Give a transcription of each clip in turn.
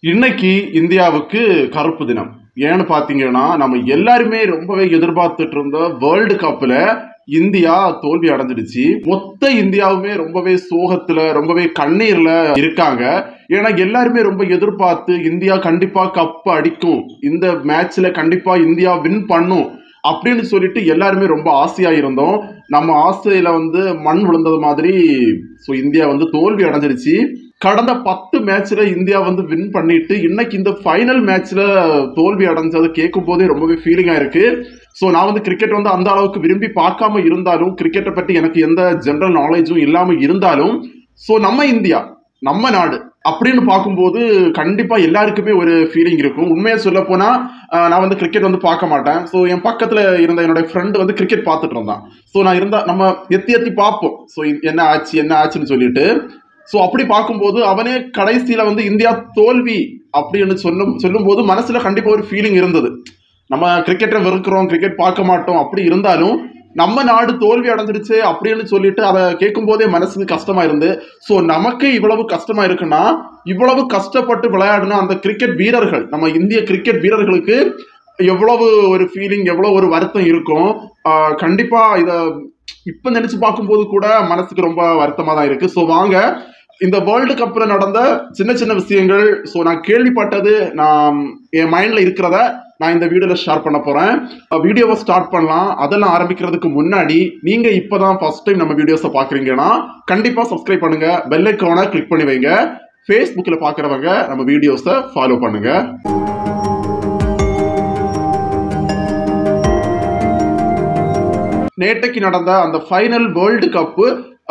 இன்னைக்கு இந்தியாவுக்கு கருப்பு தினம் ஏன்னு பார்த்தீங்கன்னா நம்ம எல்லாருமே ரொம்பவே எதிர்பார்த்துட்டு இருந்த வேர்ல்டு கப்பில் இந்தியா தோல்வி அடைஞ்சிடுச்சு மொத்த இந்தியாவுமே ரொம்பவே சோகத்துல ரொம்பவே கண்ணீர்ல இருக்காங்க ஏன்னா எல்லாருமே ரொம்ப எதிர்பார்த்து இந்தியா கண்டிப்பா கப் அடிக்கும் இந்த மேட்ச்ல கண்டிப்பா இந்தியா வின் பண்ணும் அப்படின்னு சொல்லிட்டு எல்லாருமே ரொம்ப ஆசையா இருந்தோம் நம்ம ஆசையில வந்து மண் விழுந்தது மாதிரி ஸோ இந்தியா வந்து தோல்வி அடைஞ்சிருச்சு கடந்த பத்து மேட்ச்ல இந்தியா வந்து வின் பண்ணிட்டு இன்னைக்கு இந்த ஃபைனல் மேட்ச்ல தோல்வி அடைஞ்சது கேட்கும் போதே ரொம்பவே ஃபீலிங்கா இருக்கு ஸோ நான் வந்து கிரிக்கெட் வந்து அந்த அளவுக்கு விரும்பி பார்க்காம இருந்தாலும் கிரிக்கெட்டை பற்றி எனக்கு எந்த ஜென்ரல் நாலேஜும் இல்லாம இருந்தாலும் ஸோ நம்ம இந்தியா நம்ம நாடு அப்படின்னு பார்க்கும்போது கண்டிப்பா எல்லாருக்குமே ஒரு ஃபீலிங் இருக்கும் உண்மையா சொல்ல போனா ஆஹ், நான் வந்து கிரிக்கெட் வந்து பார்க்க மாட்டேன் ஸோ என் பக்கத்துல இருந்த என்னோட ஃப்ரெண்டு வந்து கிரிக்கெட் பார்த்துட்டு இருந்தான் ஸோ நான் இருந்தா நம்ம எத்தி எத்தி பார்ப்போம் ஸோ என்ன ஆச்சு என்ன ஆச்சுன்னு சொல்லிட்டு ஸோ அப்படி பார்க்கும்போது அவனே கடைசியில வந்து இந்தியா தோல்வி அப்படின்னு சொல்லும் சொல்லும்போது மனசுல கண்டிப்பா ஒரு ஃபீலிங் இருந்தது நம்ம கிரிக்கெட்டை வெறுக்கிறோம் கிரிக்கெட் பார்க்க மாட்டோம் அப்படி இருந்தாலும் நம்ம நாடு தோல்வி அடைஞ்சிடுச்சு அப்படின்னு சொல்லிட்டு அதை கேட்கும் போதே மனசுக்கு கஷ்டமா இருந்து ஸோ நமக்கு இவ்வளவு கஷ்டமா இருக்குன்னா இவ்வளவு கஷ்டப்பட்டு விளையாடின அந்த கிரிக்கெட் வீரர்கள் நம்ம இந்திய கிரிக்கெட் வீரர்களுக்கு எவ்வளவு ஒரு ஃபீலிங் எவ்வளவு ஒரு வருத்தம் இருக்கும் ஆஹ் கண்டிப்பா இதை இப்ப நினைச்சு பார்க்கும்போது கூட மனசுக்கு ரொம்ப வருத்தமா தான் இருக்கு ஸோ வாங்க இந்த வேர்ல்டு கப்ல நடந்த சின்ன சின்ன விஷயங்கள் ஸோ நான் கேள்விப்பட்டது நான் என் மைண்ட்ல இருக்கிறத நான் இந்த வீடியோல ஷேர் பண்ண போறேன் வீடியோவை ஸ்டார்ட் பண்ணலாம் அதெல்லாம் ஆரம்பிக்கிறதுக்கு முன்னாடி நீங்க இப்பதான் ஃபர்ஸ்ட் டைம் நம்ம வீடியோஸை பாக்குறீங்கன்னா கண்டிப்பா சப்ஸ்கிரைப் பண்ணுங்க பெல் ஐக்கானை கிளிக் பண்ணி வைங்க ஃபேஸ்புக்கில் பார்க்குறவங்க நம்ம வீடியோஸை ஃபாலோ பண்ணுங்க நேற்றைக்கு நடந்த அந்த ஃபைனல் வேர்ல்டு கப்பு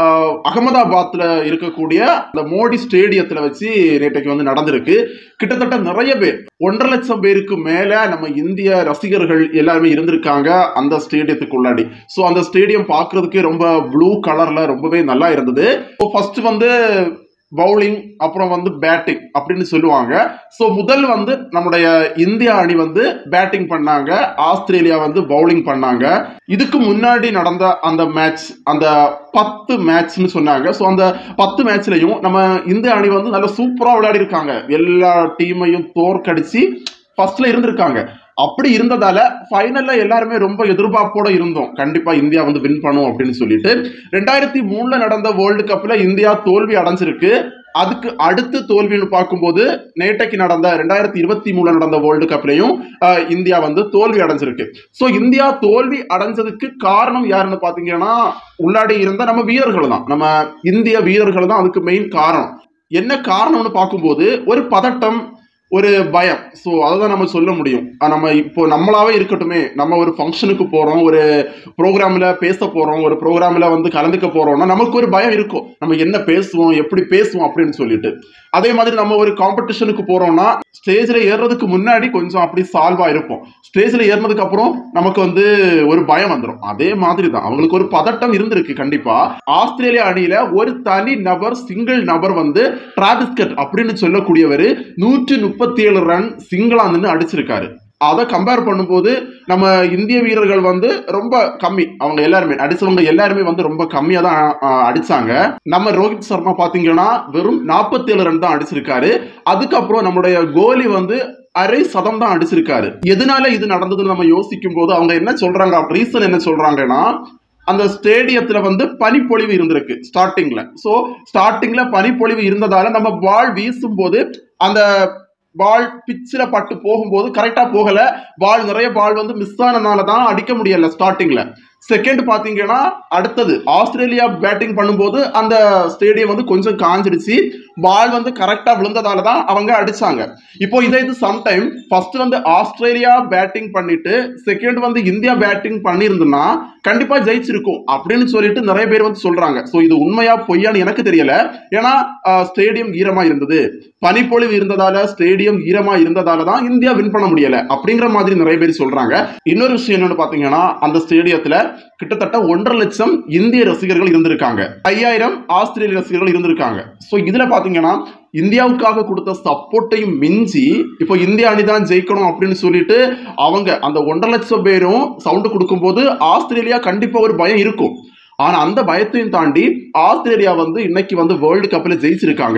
அகமதாபாத்ல இருக்கக்கூடிய அந்த மோடி ஸ்டேடியத்துல வச்சு நேற்றைக்கு வந்து நடந்திருக்கு கிட்டத்தட்ட நிறைய பேர் ஒன்றரை லட்சம் பேருக்கு மேல நம்ம இந்திய ரசிகர்கள் எல்லாருமே இருந்திருக்காங்க அந்த ஸ்டேடியத்துக்குள்ளாடி ஸோ அந்த ஸ்டேடியம் பார்க்கிறதுக்கே ரொம்ப ப்ளூ கலர்ல ரொம்பவே நல்லா இருந்தது ஃபர்ஸ்ட் வந்து பவுலிங் அப்புறம் வந்து பேட்டிங் அப்படின்னு சொல்லுவாங்க ஸோ முதல் வந்து நம்முடைய இந்தியா அணி வந்து பேட்டிங் பண்ணாங்க ஆஸ்திரேலியா வந்து பவுலிங் பண்ணாங்க இதுக்கு முன்னாடி நடந்த அந்த மேட்ச் அந்த பத்து மேட்ச்னு சொன்னாங்க ஸோ அந்த பத்து மேட்ச்லையும் நம்ம இந்திய அணி வந்து நல்லா சூப்பராக விளையாடி இருக்காங்க எல்லா டீமையும் தோற்கடிச்சு ஃபர்ஸ்ட்ல இருந்திருக்காங்க அப்படி இருந்ததால ஃபைனல்ல எல்லாருமே ரொம்ப எதிர்பார்ப்போட இருந்தோம் கண்டிப்பா இந்தியா வந்து வின் பண்ணும் அப்படின்னு சொல்லிட்டு ரெண்டாயிரத்தி மூணுல நடந்த வேர்ல்டு கப்ல இந்தியா தோல்வி அடைஞ்சிருக்கு அதுக்கு அடுத்து தோல்வின்னு பார்க்கும்போது நேற்றைக்கு நடந்த ரெண்டாயிரத்தி இருபத்தி மூணுல நடந்த வேர்ல்டு கப்லையும் ஆஹ், இந்தியா வந்து தோல்வி அடைஞ்சிருக்கு ஸோ இந்தியா தோல்வி அடைஞ்சதுக்கு காரணம் யாருன்னு பார்த்தீங்கன்னா உள்ளாடி இருந்த நம்ம வீரர்கள் தான் நம்ம இந்திய வீரர்கள் தான் அதுக்கு மெயின் காரணம் என்ன காரணம்னு பார்க்கும்போது ஒரு பதட்டம் ஒரு பயம் ஸோ அதை தான் நம்ம சொல்ல முடியும் ஆஹ் நம்ம இப்போ நம்மளாவே இருக்கட்டுமே நம்ம ஒரு ஃபங்க்ஷனுக்கு போகிறோம் ஒரு ப்ரோக்ராமில் பேச போகிறோம் ஒரு ப்ரோக்ராமில் வந்து கலந்துக்க போகிறோம்னா நமக்கு ஒரு பயம் இருக்கும் நம்ம என்ன பேசுவோம் எப்படி பேசுவோம் அப்படின்னு சொல்லிட்டு அதே மாதிரி நம்ம ஒரு காம்படிஷனுக்கு போகிறோம்னா ஸ்டேஜில் ஏறுறதுக்கு முன்னாடி கொஞ்சம் அப்படி சால்வாக இருப்போம் ஸ்டேஜில் ஏறினதுக்கு அப்புறம் நமக்கு வந்து ஒரு பயம் வந்துடும் அதே மாதிரி தான் அவங்களுக்கு ஒரு பதட்டம் இருந்திருக்கு கண்டிப்பாக ஆஸ்திரேலியா அணியில் ஒரு தனி நபர் சிங்கிள் நபர் வந்து டிராவிஸ்கட் அப்படின்னு சொல்லக்கூடியவர் நூற்றி முப்பத்தி ஏழு ரன் சிங்கிளா நின்று அடிச்சிருக்காரு அதை கம்பேர் பண்ணும்போது நம்ம இந்திய வீரர்கள் வந்து ரொம்ப கம்மி அவங்க எல்லாருமே அடிச்சவங்க எல்லாருமே வந்து ரொம்ப கம்மியா தான் ஆஹ், அடிச்சாங்க நம்ம ரோஹித் சர்மா பாத்தீங்கன்னா வெறும் 47 ரன் தான் அடிச்சிருக்காரு அதுக்கப்புறம் நம்முடைய கோலி வந்து அரை சதம் தான் அடிச்சிருக்காரு எதனால இது நடந்ததுன்னு நம்ம யோசிக்கும் போது அவங்க என்ன சொல்றாங்க ரீசன் என்ன சொல்றாங்கன்னா அந்த ஸ்டேடியத்துல வந்து பனிப்பொழிவு இருந்திருக்கு ஸ்டார்டிங்ல ஸோ ஸ்டார்டிங்ல பனிப்பொழிவு இருந்ததால நம்ம பால் வீசும் போது அந்த பால் பிச்சில் பட்டு போகும்போது கரெக்டாக போகல பால் நிறைய பால் வந்து மிஸ் ஆனனால தான் அடிக்க முடியல ஸ்டார்டிங்ல செகண்ட் பாத்தீங்கன்னா அடுத்தது ஆஸ்திரேலியா பேட்டிங் பண்ணும்போது அந்த ஸ்டேடியம் வந்து கொஞ்சம் காஞ்சிடுச்சு பால் வந்து கரெக்டா விழுந்ததால தான் அவங்க அடிச்சாங்க இப்போ இதே இது சம்டைம் ஃபர்ஸ்ட் வந்து ஆஸ்திரேலியா பேட்டிங் பண்ணிட்டு செகண்ட் வந்து இந்தியா பேட்டிங் பண்ணியிருந்தோம்னா கண்டிப்பா ஜெயிச்சிருக்கும் அப்படின்னு சொல்லிட்டு நிறைய பேர் வந்து சொல்றாங்க ஸோ இது உண்மையா பொய்யான்னு எனக்கு தெரியல ஏன்னா ஸ்டேடியம் ஈரமா இருந்தது பனிப்பொழிவு இருந்ததால ஸ்டேடியம் ஈரமா இருந்ததால தான் இந்தியா வின் பண்ண முடியல அப்படிங்கிற மாதிரி நிறைய பேர் சொல்றாங்க இன்னொரு விஷயம் என்னன்னு பாத்தீங்கன்னா அந்த ஸ்டேடியத்துல கிட்டத்தட்ட ஒன்றரை லட்சம் இந்திய ரசிகர்கள் இருந்திருக்காங்க ஐயாயிரம் ஆஸ்திரேலிய ரசிகர்கள் இருந்திருக்காங்க ஸோ இதுல பாத்தீங்கன்னா இந்தியாவுக்காக கொடுத்த சப்போர்ட்டையும் மிஞ்சி இப்போ இந்திய அணி தான் ஜெயிக்கணும் அப்படின்னு சொல்லிட்டு அவங்க அந்த ஒன்றரை லட்சம் பேரும் சவுண்டு கொடுக்கும்போது ஆஸ்திரேலியா கண்டிப்பா ஒரு பயம் இருக்கும் ஆனா அந்த பயத்தையும் தாண்டி ஆஸ்திரேலியா வந்து இன்னைக்கு வந்து வேர்ல்டு கப்ல ஜெயிச்சிருக்காங்க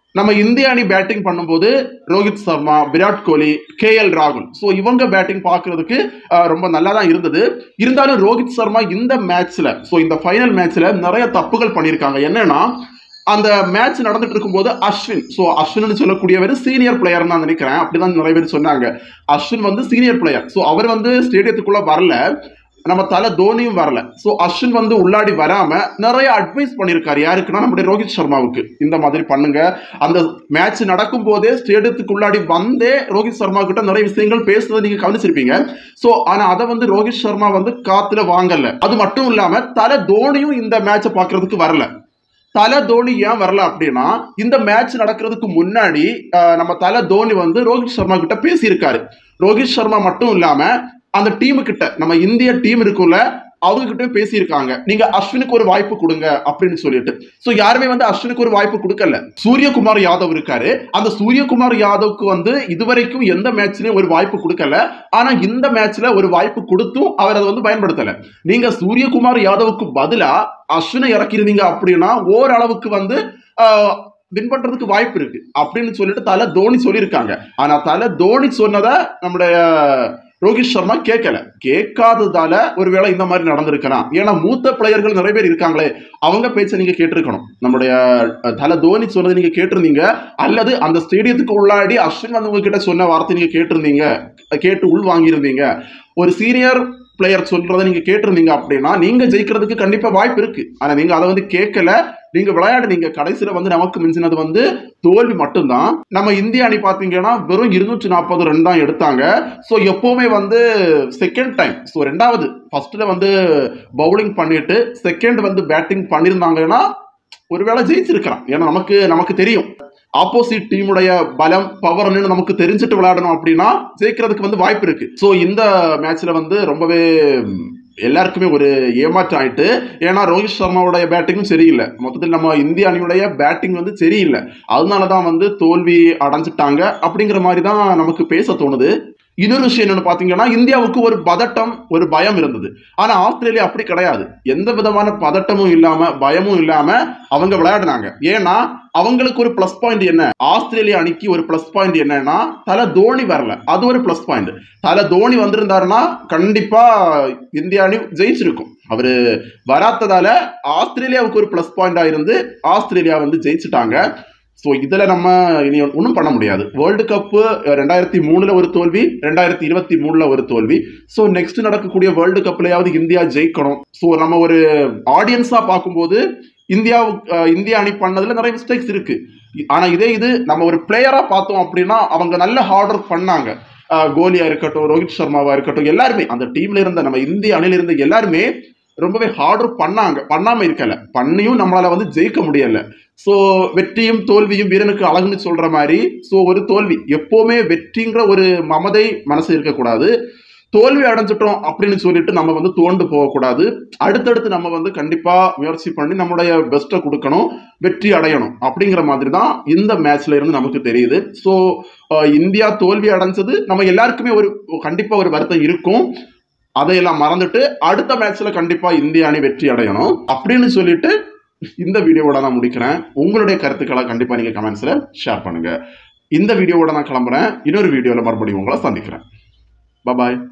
நம்ம இந்திய அணி பேட்டிங் பண்ணும்போது ரோஹித் சர்மா விராட் கோலி கே எல் ராகுல் ஸோ இவங்க பேட்டிங் பார்க்கறதுக்கு அஹ், ரொம்ப நல்லா தான் இருந்தது இருந்தாலும் ரோஹித் சர்மா இந்த மேட்ச்ல ஸோ இந்த ஃபைனல் மேட்ச்ல நிறைய தப்புகள் பண்ணியிருக்காங்க என்னன்னா அந்த மேட்ச் நடந்துட்டு இருக்கும்போது அஸ்வின் ஸோ அஸ்வின் சொல்லக்கூடியவர் சீனியர் பிளேயர் நான் நினைக்கிறேன் அப்படிதான் நிறைய பேர் சொன்னாங்க அஸ்வின் வந்து சீனியர் பிளேயர் ஸோ அவர் வந்து ஸ்டேடியத்துக்குள்ள வரல நம்ம தலை தோனியும் வரல ஸோ அஸ்வின் வந்து உள்ளாடி வராம நிறைய அட்வைஸ் பண்ணியிருக்காரு யாருக்குன்னா நம்முடைய ரோஹித் சர்மாவுக்கு இந்த மாதிரி பண்ணுங்க அந்த மேட்ச் நடக்கும் போதே ஸ்டேடியத்துக்கு உள்ளாடி வந்தே ரோஹித் சர்மா கிட்ட நிறைய விஷயங்கள் பேசுறதை நீங்க கவனிச்சிருப்பீங்க ஸோ ஆனா அதை வந்து ரோஹித் சர்மா வந்து காத்துல வாங்கல அது மட்டும் இல்லாம தலை தோனியும் இந்த மேட்சை பார்க்கறதுக்கு வரல தலை தோனி ஏன் வரல அப்படின்னா இந்த மேட்ச் நடக்கிறதுக்கு முன்னாடி அஹ், நம்ம தலை தோனி வந்து ரோஹித் சர்மா கிட்ட பேசியிருக்காரு ரோஹித் சர்மா மட்டும் இல்லாம அந்த டீமு கிட்ட நம்ம இந்திய டீம் இருக்கும்ல அவங்க கிட்ட பேசியிருக்காங்க நீங்க அஸ்வினுக்கு ஒரு வாய்ப்பு கொடுங்க அப்படின்னு சொல்லிட்டு சோ யாருமே வந்து அஸ்வினுக்கு ஒரு வாய்ப்பு கொடுக்கல சூரியகுமார் யாதவ் இருக்காரு அந்த சூரியகுமார் யாதவ்க்கு வந்து இதுவரைக்கும் எந்த மேட்ச்லயும் ஒரு வாய்ப்பு கொடுக்கல ஆனா இந்த மேட்ச்ல ஒரு வாய்ப்பு கொடுத்தும் அவர் அதை வந்து பயன்படுத்தல நீங்க சூரியகுமார் யாதவுக்கு பதிலா அஸ்வினை இறக்கிருந்தீங்க அப்படின்னா ஓரளவுக்கு வந்து வின் பண்றதுக்கு வாய்ப்பு இருக்கு அப்படின்னு சொல்லிட்டு தலை தோனி சொல்லியிருக்காங்க ஆனா தலை தோனி சொன்னதை நம்முடைய ரோஹித் சர்மா கேட்கல கேட்காததால ஒருவேளை இந்த மாதிரி நடந்திருக்கலாம் ஏன்னா மூத்த பிளேயர்கள் நிறைய பேர் இருக்காங்களே அவங்க பேச்சை நீங்க கேட்டிருக்கணும் நம்முடைய அஹ், தல தோனி சொன்னதை நீங்க கேட்டிருந்தீங்க அல்லது அந்த ஸ்டேடியத்துக்கு உள்ளாடி அஸ்வின் வந்து உங்ககிட்ட சொன்ன வார்த்தை நீங்க கேட்டிருந்தீங்க கேட்டு உள் வாங்கியிருந்தீங்க ஒரு சீனியர் பிளேயர் சொல்றதை நீங்க கேட்டிருந்தீங்க அப்படின்னா நீங்க ஜெயிக்கிறதுக்கு கண்டிப்பா வாய்ப்பு இருக்கு ஆனா நீங்க அதை வந்து கேட்கல நீங்க விளையாடுனீங்க கடைசியில வந்து நமக்கு மிஞ்சினது வந்து தோல்வி மட்டும்தான் நம்ம இந்திய அணி பாத்தீங்கன்னா வெறும் இருநூற்றி நாற்பது ரன் தான் எடுத்தாங்க ஸோ எப்பவுமே வந்து செகண்ட் டைம் ஸோ ரெண்டாவது ஃபர்ஸ்ட்ல வந்து பவுலிங் பண்ணிட்டு செகண்ட் வந்து பேட்டிங் பண்ணியிருந்தாங்கன்னா ஒருவேளை ஜெயிச்சிருக்கலாம் ஏன்னா நமக்கு நமக்கு தெரியும் ஆப்போசிட் டீமுடைய பலம் பவர்னு நமக்கு தெரிஞ்சுட்டு விளையாடணும் அப்படின்னா ஜெயிக்கிறதுக்கு வந்து வாய்ப்பு இருக்கு ஸோ இந்த மேட்ச்ல வந்து ரொம்பவே ம், எல்லாருக்குமே ஒரு ஏமாற்றம் ஆயிட்டு ஏன்னா ரோஹித் சர்மாவுடைய பேட்டிங்கும் சரியில்லை மொத்தத்தில் நம்ம இந்திய அணியுடைய பேட்டிங் வந்து சரியில்லை அதனால தான் வந்து தோல்வி அடைஞ்சிட்டாங்க அப்படிங்கிற மாதிரி தான் நமக்கு பேச தோணுது இன்னொரு விஷயம் என்னன்னு பாத்தீங்கன்னா இந்தியாவுக்கு ஒரு பதட்டம் ஒரு பயம் இருந்தது ஆனா ஆஸ்திரேலியா அப்படி கிடையாது எந்த விதமான பதட்டமும் இல்லாம பயமும் இல்லாம அவங்க விளையாடினாங்க ஏன்னா அவங்களுக்கு ஒரு ப்ளஸ் பாயிண்ட் என்ன ஆஸ்திரேலியா அணிக்கு ஒரு ப்ளஸ் பாயிண்ட் என்னன்னா தலை தோனி வரல அது ஒரு ப்ளஸ் பாயிண்ட் தலை தோனி வந்திருந்தாருன்னா கண்டிப்பா இந்திய அணி ஜெயிச்சிருக்கும் அவரு வராததால ஆஸ்திரேலியாவுக்கு ஒரு ப்ளஸ் பாயிண்டா இருந்து ஆஸ்திரேலியா வந்து ஜெயிச்சிட்டாங்க ஸோ இதில் நம்ம இனி ஒன்றும் பண்ண முடியாது வேர்ல்டு கப்பு ரெண்டாயிரத்தி மூணில் ஒரு தோல்வி ரெண்டாயிரத்தி இருபத்தி மூணில் ஒரு தோல்வி ஸோ நெக்ஸ்ட் நடக்கக்கூடிய வேர்ல்டு கப்லையாவது இந்தியா ஜெயிக்கணும் ஸோ நம்ம ஒரு ஆடியன்ஸாக பார்க்கும்போது இந்தியா இந்தியா அணி பண்ணதுல நிறைய மிஸ்டேக்ஸ் இருக்கு ஆனா இதே இது நம்ம ஒரு பிளேயரா பார்த்தோம் அப்படின்னா அவங்க நல்ல ஹார்ட் ஒர்க் பண்ணாங்க அஹ் கோலியா இருக்கட்டும் ரோஹித் சர்மாவா இருக்கட்டும் எல்லாருமே அந்த டீம்ல இருந்த நம்ம இந்திய அணில இருந்த எல்லாருமே ரொம்பவே ஹார்ட் ஒர்க் பண்ணாங்க பண்ணாம இருக்கல பண்ணியும் நம்மளால வந்து ஜெயிக்க முடியல ஸோ வெற்றியும் தோல்வியும் வீரனுக்கு அழகுன்னு சொல்ற மாதிரி ஸோ ஒரு தோல்வி எப்பவுமே வெற்றிங்கிற ஒரு மமதை மனசு இருக்கக்கூடாது தோல்வி அடைஞ்சிட்டோம் அப்படின்னு சொல்லிட்டு நம்ம வந்து தோண்டு போகக்கூடாது அடுத்தடுத்து நம்ம வந்து கண்டிப்பா முயற்சி பண்ணி நம்மளுடைய பெஸ்ட்டை கொடுக்கணும் வெற்றி அடையணும் அப்படிங்கிற மாதிரி தான் இந்த மேட்ச்ல இருந்து நமக்கு தெரியுது ஸோ இந்தியா தோல்வி அடைஞ்சது நம்ம எல்லாருக்குமே ஒரு கண்டிப்பா ஒரு வருத்தம் இருக்கும் அதையெல்லாம் மறந்துட்டு அடுத்த மேட்ச்ல கண்டிப்பா இந்திய அணி வெற்றி அடையணும் அப்படின்னு சொல்லிட்டு இந்த வீடியோவோட நான் முடிக்கிறேன் உங்களுடைய கருத்துக்களை கண்டிப்பா நீங்க கமெண்ட்ஸ்ல ஷேர் பண்ணுங்க இந்த வீடியோவோட நான் கிளம்புறேன் இன்னொரு வீடியோல மறுபடியும் உங்களை சந்திக்கிறேன் பாய்